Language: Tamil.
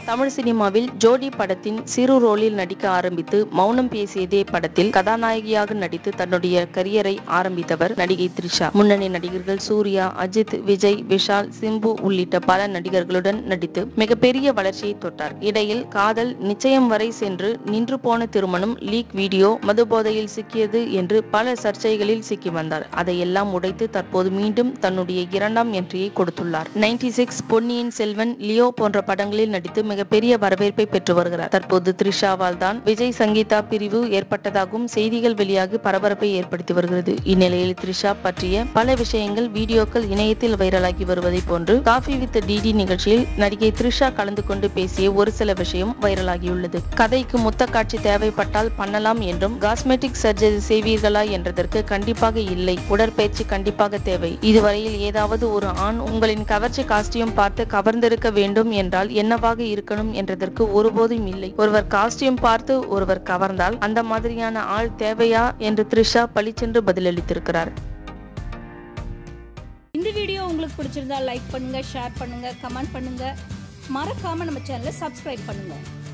தமிழ் சினிமாவில் ஜோடி படத்தின் சிறு ரோலில் நடிக்க ஆரம்பித்து மௌனம் பேசியதே படத்தில் கதாநாயகியாக நடித்து தன்னுடைய கரியரை ஆரம்பித்தவர் நடிகை த்ரிஷா முன்னணி நடிகர்கள் சூர்யா அஜித் விஜய் விஷால் சிம்பு உள்ளிட்ட பல நடிகர்களுடன் நடித்து மிகப்பெரிய வளர்ச்சியை தொட்டார் இடையில் காதல் நிச்சயம் வரை சென்று நின்று போன திருமணம் லீக் வீடியோ மதுபோதையில் சிக்கியது என்று பல சர்ச்சைகளில் சிக்கி வந்தார் அதையெல்லாம் உடைத்து தற்போது மீண்டும் தன்னுடைய இரண்டாம் என்ட்ரியை கொடுத்துள்ளார் ninety six Ponniyin Selvan Leo போன்ற படங்களில் நடித்து மிகப்பெரிய வரவேற்பை பெற்று வருகிறார் தற்போது த்ரிஷாவால் தான் விஜய் சங்கீதா பிரிவு ஏற்பட்டதாகவும் செய்திகள் வெளியாகி பரபரப்பை ஏற்படுத்தி வருகிறது இந்நிலையில் த்ரிஷா பற்றிய பல விஷயங்கள் வீடியோக்கள் இணையத்தில் வைரலாகி வருவதை போன்று காஃபி வித் டிடி நிகழ்ச்சியில் நடிகை த்ரிஷா கலந்து கொண்டு பேசிய ஒரு சில விஷயம் வைரலாகியுள்ளது கதைக்கு முத்த காட்சி தேவைப்பட்டால் பண்ணலாம் என்றும் காஸ்மெட்டிக் சர்ஜரி செய்வீர்களா என்றதற்கு கண்டிப்பாக இல்லை உடற்பயிற்சி கண்டிப்பாக தேவை இதுவரையில் ஏதாவது ஒரு ஆண் உங்களின் கவர்ச்சி காஸ்டியூம் பார்த்து கவர்ந்திருக்க வேண்டும் என்றால் என்னவாக இருக்கணும் என்றதற்கு ஒருபோதும் இல்லை ஒருவர் காஸ்டியூம் பார்த்து ஒருவர் கவர்ந்தால் அந்த மாதிரியான ஆள் தேவையா என்று த்ரிஷா பளிச்சென்று பதிலளித்திருக்கிறார் இந்த வீடியோ உங்களுக்கு பிடிச்சிருந்தா லைக் பண்ணுங்க ஷேர் பண்ணுங்க கமெண்ட் பண்ணுங்க மறக்காம நம்ம சேனலை சப்ஸ்கிரைப் பண்ணுங்க